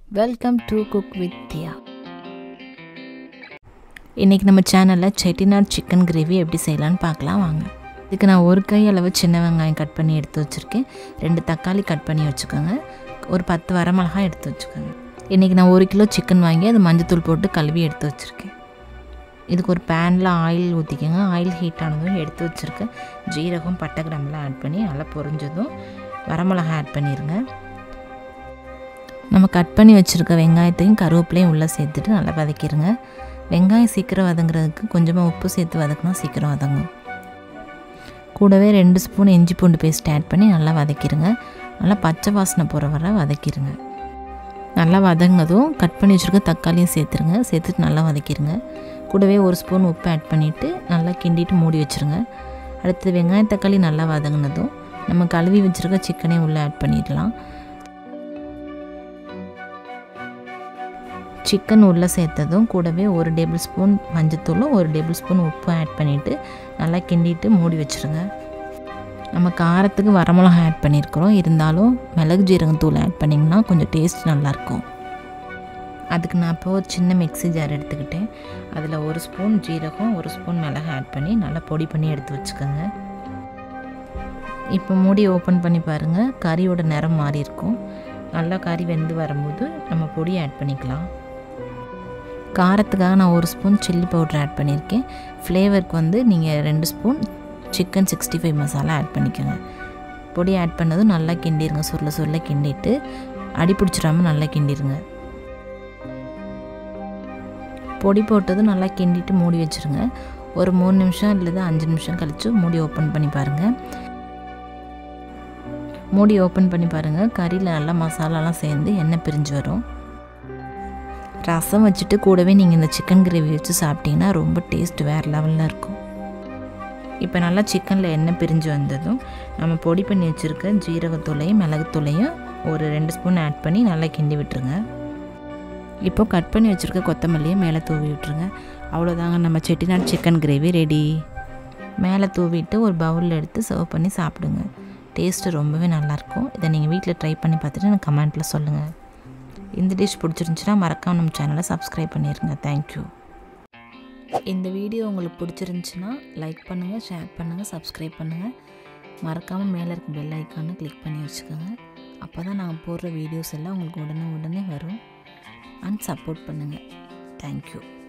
welcome to cook with Diya இன்றைக்கி நம்ம சேனலில் செட்டிநாட் சிக்கன் கிரேவி எப்படி செய்யலான்னு பார்க்கலாம் வாங்க இதுக்கு நான் ஒரு கை அளவு சின்ன வெங்காயம் கட் பண்ணி எடுத்து வச்சுருக்கேன் ரெண்டு தக்காளி கட் பண்ணி வச்சுக்கோங்க ஒரு பத்து வரமிளகாய் எடுத்து வச்சுக்கோங்க இன்றைக்கி நான் ஒரு கிலோ சிக்கன் வாங்கி அது மஞ்சத்தூள் போட்டு கழுவி எடுத்து வச்சுருக்கேன் இதுக்கு ஒரு பேனில் ஆயில் ஊற்றிக்கோங்க ஆயில் ஹீட் ஆனதும் எடுத்து வச்சுருக்க ஜீரகம் பட்டை கிராம்பெலாம் ஆட் பண்ணி நல்லா பொரிஞ்சதும் வரமிளகாய் ஆட் பண்ணிடுங்க நம்ம கட் பண்ணி வச்சுருக்க வெங்காயத்தையும் கருவேப்பிலையும் உள்ளே சேர்த்துட்டு நல்லா வதக்கிடுங்க வெங்காயம் சீக்கிரம் வதங்குறதுக்கு கொஞ்சமாக உப்பு சேர்த்து வதக்கினா சீக்கிரம் வதங்கும் கூடவே ரெண்டு ஸ்பூன் இஞ்சி பூண்டு பேஸ்ட் ஆட் பண்ணி நல்லா வதக்கிடுங்க நல்லா பச்சை வாசனை போகிற வர வதக்கிடுங்க நல்லா வதங்கினதும் கட் பண்ணி வச்சுருக்க தக்காளியும் சேர்த்துருங்க சேர்த்துட்டு நல்லா வதக்கிடுங்க கூடவே ஒரு ஸ்பூன் உப்பு ஆட் பண்ணிவிட்டு நல்லா கிண்டிட்டு மூடி வச்சுருங்க அடுத்து வெங்காயம் தக்காளி நல்லா வதங்கினதும் நம்ம கழுவி வச்சுருக்க சிக்கனையும் உள்ளே ஆட் பண்ணிடலாம் சிக்கன் உள்ளே சேர்த்ததும் கூடவே ஒரு டேபிள் ஸ்பூன் மஞ்சத்தூளும் ஒரு டேபிள் ஸ்பூன் உப்பும் ஆட் பண்ணிவிட்டு நல்லா கிண்டிட்டு மூடி வச்சுருங்க நம்ம காரத்துக்கு வரமிளகா ஆட் பண்ணியிருக்கிறோம் இருந்தாலும் மிளகு ஜீரகம் தூள் ஆட் பண்ணிங்கன்னா கொஞ்சம் டேஸ்ட் நல்லாயிருக்கும் அதுக்கு நான் இப்போ ஒரு சின்ன மிக்ஸி ஜார் எடுத்துக்கிட்டேன் அதில் ஒரு ஸ்பூன் ஜீரகம் ஒரு ஸ்பூன் மிளகு ஆட் பண்ணி நல்லா பொடி பண்ணி எடுத்து வச்சுக்கோங்க இப்போ மூடி ஓப்பன் பண்ணி பாருங்கள் கறியோட நிறம் மாறி இருக்கும் நல்லா கறி வெந்து வரும்போது நம்ம பொடி ஆட் பண்ணிக்கலாம் காரத்துக்காக நான் ஒரு ஸ்பூன் சில்லி பவுடர் ஆட் பண்ணியிருக்கேன் ஃப்ளேவருக்கு வந்து நீங்கள் ரெண்டு spoon chicken sixty five masala add பண்ணிக்கோங்க பொடி ஆட் பண்ணதும் நல்லா கிண்டிடுங்க சுருள சுருள கிண்டிட்டு அடி பிடிச்சிடாமல் நல்லா கிண்டிடுங்க பொடி போட்டதும் நல்லா கிண்டிட்டு மூடி வச்சுருங்க ஒரு மூணு நிமிஷம் இல்லது அஞ்சு நிமிஷம் கழித்து மூடி ஓப்பன் பண்ணி பாருங்கள் மூடி ஓப்பன் பண்ணி பாருங்கள் கறியில் நல்லா மசாலாலாம் சேர்ந்து எண்ணெய் பிரிஞ்சு வரும் ரசம் வச்சுட்டு கூடவே நீங்கள் இந்த சிக்கன் கிரேவி வச்சு சாப்பிட்டீங்கன்னா ரொம்ப டேஸ்ட் வேறு லெவலில் இருக்கும் இப்போ நல்லா சிக்கனில் எண்ணெய் பிரிஞ்சு வந்ததும் நம்ம பொடி பண்ணி வச்சுருக்க ஜீரகத்தூளையும் மிளகுத்தூளையும் ஒரு ரெண்டு ஸ்பூன் ஆட் பண்ணி நல்லா கிண்டி விட்டுருங்க இப்போ கட் பண்ணி வச்சுருக்க கொத்தமல்லியும் மேலே தூவி விட்டுருங்க அவ்வளோதாங்க நம்ம செட்டிநாட் சிக்கன் கிரேவி ரெடி மேலே தூவிட்டு ஒரு பவுலில் எடுத்து சர்வ் பண்ணி சாப்பிடுங்க டேஸ்ட்டு ரொம்பவே நல்லாயிருக்கும் இதை நீங்கள் வீட்டில் ட்ரை பண்ணி பார்த்துட்டு எனக்கு கமெண்ட்டில் சொல்லுங்கள் இந்த டிஷ் பிடிச்சிருந்துச்சுன்னா மறக்காம நம்ம சேனலை சப்ஸ்கிரைப் பண்ணிடுங்க தேங்க்யூ இந்த வீடியோ உங்களுக்கு பிடிச்சிருந்துச்சுன்னா லைக் பண்ணுங்கள் ஷேர் பண்ணுங்கள் சப்ஸ்கிரைப் பண்ணுங்கள் மறக்காமல் மேலே இருக்க பெல் ஐக்கானை கிளிக் பண்ணி வச்சுக்கோங்க அப்போ தான் நாங்கள் போடுற வீடியோஸ் எல்லாம் உங்களுக்கு உடனே உடனே வரும் அண்ட் சப்போர்ட் பண்ணுங்கள் தேங்க்யூ